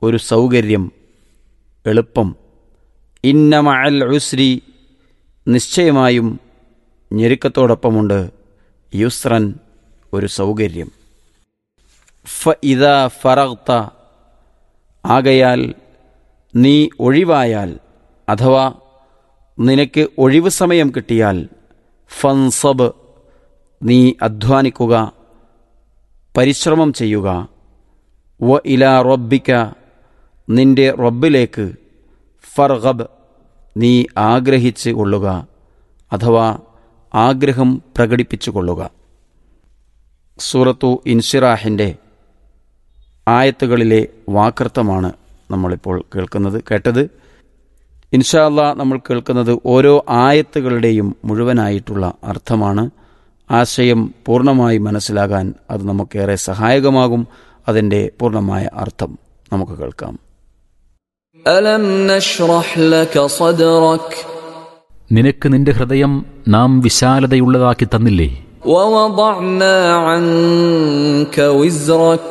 ഒരു സൗകര്യം എളുപ്പം ഇന്ന മഅൽ ഉസ്രി നിശ്ചയമായും ഞെരുക്കത്തോടൊപ്പമുണ്ട് യുസ്രൻ ഒരു സൗകര്യം ഫ ഇത ഫറഗ്ത ആകയാൽ നീ ഒഴിവായാൽ അഥവാ നിനക്ക് ഒഴിവ് സമയം കിട്ടിയാൽ ഫൻസബ് നീ അധ്വാനിക്കുക പരിശ്രമം ചെയ്യുക വ ഇല റബ്ബിക്ക നിന്റെ റബ്ബിലേക്ക് ഫർഗബ് നീ ആഗ്രഹിച്ച് കൊള്ളുക അഥവാ ആഗ്രഹം പ്രകടിപ്പിച്ചു കൊള്ളുക സൂറത്തു ഇൻഷിറാഹിൻ്റെ ആയത്തുകളിലെ വാക്കർത്ഥമാണ് നമ്മളിപ്പോൾ കേൾക്കുന്നത് കേട്ടത് ഇൻഷാല്ല നമ്മൾ കേൾക്കുന്നത് ഓരോ ആയത്തുകളുടെയും മുഴുവനായിട്ടുള്ള അർത്ഥമാണ് ആശയം പൂർണ്ണമായി മനസ്സിലാകാൻ അത് നമുക്കേറെ സഹായകമാകും അതിൻ്റെ പൂർണ്ണമായ അർത്ഥം നമുക്ക് കേൾക്കാം ألم نشرح لك صدرك നിനക്ക് നിന്റെ ഹൃദയം നാം വിശാലതയുള്ളതാക്കി തന്നില്ലേ ووضعنا عنك وزرك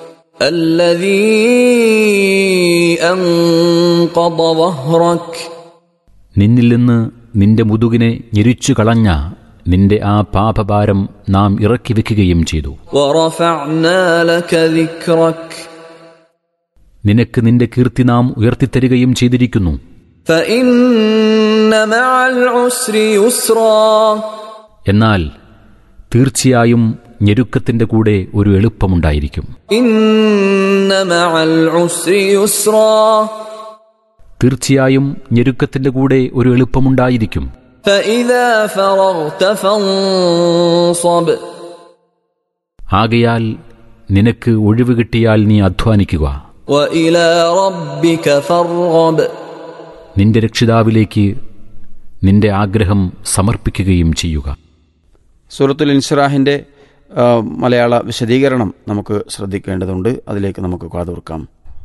الذي أنقض ظهرك നിന്നിൽ നിന്ന് നിന്റെ മുതുകിനെ ഞെരിച്ചു കളഞ്ഞ നിന്റെ ആ പാപഭാരം നാം ഇറക്കി വെക്കുകയും ചെയ്തു ورفعنا لك ذكرك നിനക്ക് നിന്റെ കീർത്തി നാം ഉയർത്തിത്തരികയും ചെയ്തിരിക്കുന്നു فإن مع العسر يسرا എന്നാൽ തീർച്ചയായും ഞെരുക്കത്തിന്റെ കൂടെ ഒരു എളുപ്പമുണ്ടായിരിക്കും إن مع العسر يسرا തീർച്ചയായും ഞെരുക്കത്തിന്റെ കൂടെ ഒരു എളുപ്പമുണ്ടായിരിക്കും فإذا فرغت فانصب ആകയാൽ നിനക്ക് ഒഴിവ് കിട്ടിയാൽ നീ അധ്വാനിക്കുക وإلى ربك فارغب നിന്റെ രക്ഷിതാവിലേക്ക് നിന്റെ ആഗ്രഹം സമർപ്പിക്കുകയും ചെയ്യുക സൂറത്തുൽ ഇൻഷിറാഹിൻ്റെ ആ, മലയാള വിശദീകരണം നമുക്ക് ശ്രദ്ധിക്കേണ്ടതുണ്ട് അതിലേക്ക് നമുക്ക് കാതോർക്കാം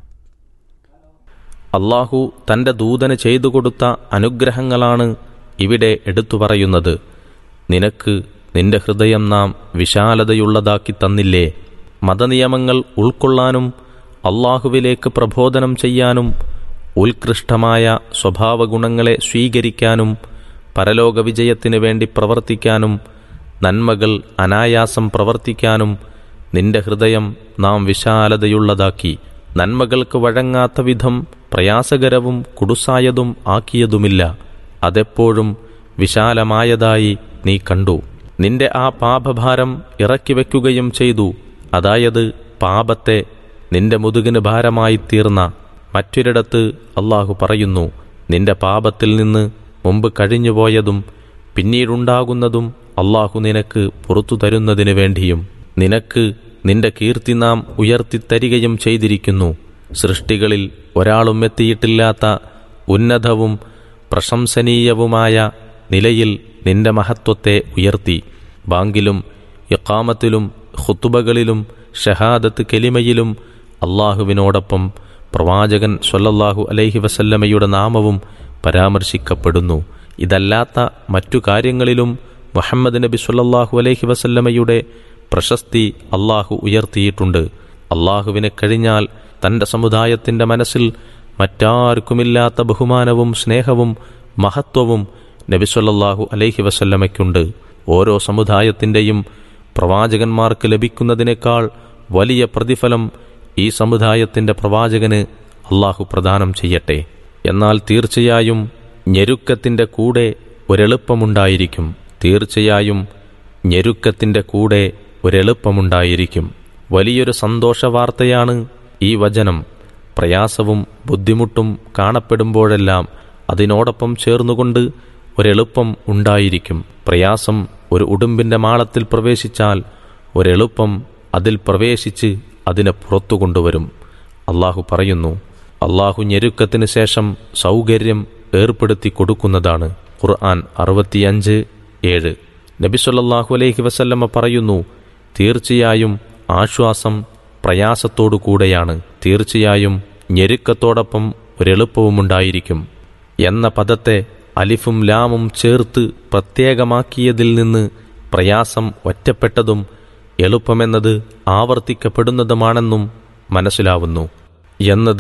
അള്ളാഹു തന്റെ ദൂതന് ചെയ്തു കൊടുത്ത അനുഗ്രഹങ്ങളാണ് ഇവിടെ എടുത്തു പറയുന്നത് നിനക്ക് നിന്റെ ഹൃദയം നാം വിശാലതയുള്ളതാക്കി തന്നില്ലേ മതനിയമങ്ങൾ ഉൾക്കൊള്ളാനും അള്ളാഹുവിലേക്ക് പ്രബോധനം ചെയ്യാനും ഉത്കൃഷ്ടമായ സ്വഭാവഗുണങ്ങളെ സ്വീകരിക്കാനും പരലോക വിജയത്തിനു വേണ്ടി പ്രവർത്തിക്കാനും നന്മകൾ അനായാസം പ്രവർത്തിക്കാനും നിന്റെ ഹൃദയം നാം വിശാലതയുള്ളതാക്കി നന്മകൾക്ക് വഴങ്ങാത്ത വിധം പ്രയാസകരവും കുടുസായതും ആക്കിയതുമില്ല അതെപ്പോഴും വിശാലമായതായി നീ കണ്ടു നിന്റെ ആ പാപഭാരം ഇറക്കി വയ്ക്കുകയും ചെയ്തു അതായത് പാപത്തെ നിന്റെ മുതുകിന് ഭാരമായി തീർന്ന മറ്റൊരിടത്ത് അള്ളാഹു പറയുന്നു നിന്റെ പാപത്തിൽ നിന്ന് മുമ്പ് കഴിഞ്ഞുപോയതും പിന്നീടുണ്ടാകുന്നതും അള്ളാഹു നിനക്ക് പുറത്തു തരുന്നതിനു വേണ്ടിയും നിനക്ക് നിന്റെ കീർത്തി നാം ഉയർത്തിത്തരികയും ചെയ്തിരിക്കുന്നു സൃഷ്ടികളിൽ ഒരാളും എത്തിയിട്ടില്ലാത്ത ഉന്നതവും പ്രശംസനീയവുമായ നിലയിൽ നിന്റെ മഹത്വത്തെ ഉയർത്തി ബാങ്കിലും ഇക്കാമത്തിലും ഖുത്തുബകളിലും ഷഹാദത്ത് കെലിമയിലും അള്ളാഹുവിനോടൊപ്പം പ്രവാചകൻ സ്വല്ലല്ലാഹു അലൈഹി വസല്ലമയുടെ നാമവും പരാമർശിക്കപ്പെടുന്നു ഇതല്ലാത്ത മറ്റു കാര്യങ്ങളിലും മുഹമ്മദ് നബി സ്വല്ലല്ലാഹു അലൈഹി വസല്ലമയുടെ പ്രശസ്തി അള്ളാഹു ഉയർത്തിയിട്ടുണ്ട് അള്ളാഹുവിനെ കഴിഞ്ഞാൽ തന്റെ സമുദായത്തിന്റെ മനസ്സിൽ മറ്റാർക്കുമില്ലാത്ത ബഹുമാനവും സ്നേഹവും മഹത്വവും നബി സ്വല്ലല്ലാഹു അലൈഹി വസല്ലമയ്ക്കുണ്ട് ഓരോ സമുദായത്തിൻ്റെയും പ്രവാചകന്മാർക്ക് ലഭിക്കുന്നതിനേക്കാൾ വലിയ പ്രതിഫലം ഈ സമുദായത്തിന്റെ പ്രവാചകന് അള്ളാഹു പ്രദാനം ചെയ്യട്ടെ എന്നാൽ തീർച്ചയായും ഞെരുക്കത്തിന്റെ കൂടെ ഒരെളുപ്പമുണ്ടായിരിക്കും തീർച്ചയായും ഞെരുക്കത്തിന്റെ കൂടെ ഒരെളുപ്പമുണ്ടായിരിക്കും വലിയൊരു സന്തോഷവാർത്തയാണ് ഈ വചനം പ്രയാസവും ബുദ്ധിമുട്ടും കാണപ്പെടുമ്പോഴെല്ലാം അതിനോടൊപ്പം ചേർന്നുകൊണ്ട് ഒരെളുപ്പം ഉണ്ടായിരിക്കും പ്രയാസം ഒരു ഉടുമ്പിന്റെ മാളത്തിൽ പ്രവേശിച്ചാൽ ഒരെളുപ്പം അതിൽ പ്രവേശിച്ച് അതിനെ പുറത്തു കൊണ്ടുവരും അള്ളാഹു പറയുന്നു അള്ളാഹു ഞെരുക്കത്തിന് ശേഷം സൗകര്യം ഏർപ്പെടുത്തി കൊടുക്കുന്നതാണ് ഖുർആൻ അറുപത്തിയഞ്ച് ഏഴ് നബിസ്വല്ലാഹു അലൈഹി വസല്ലമ്മ പറയുന്നു തീർച്ചയായും ആശ്വാസം പ്രയാസത്തോടു കൂടെയാണ് തീർച്ചയായും ഞെരുക്കത്തോടൊപ്പം ഒരെളുപ്പവുമുണ്ടായിരിക്കും എന്ന പദത്തെ അലിഫും ലാമും ചേർത്ത് പ്രത്യേകമാക്കിയതിൽ നിന്ന് പ്രയാസം ഒറ്റപ്പെട്ടതും എളുപ്പമെന്നത് ആവർത്തിക്കപ്പെടുന്നതുമാണെന്നും മനസ്സിലാവുന്നു എന്നത്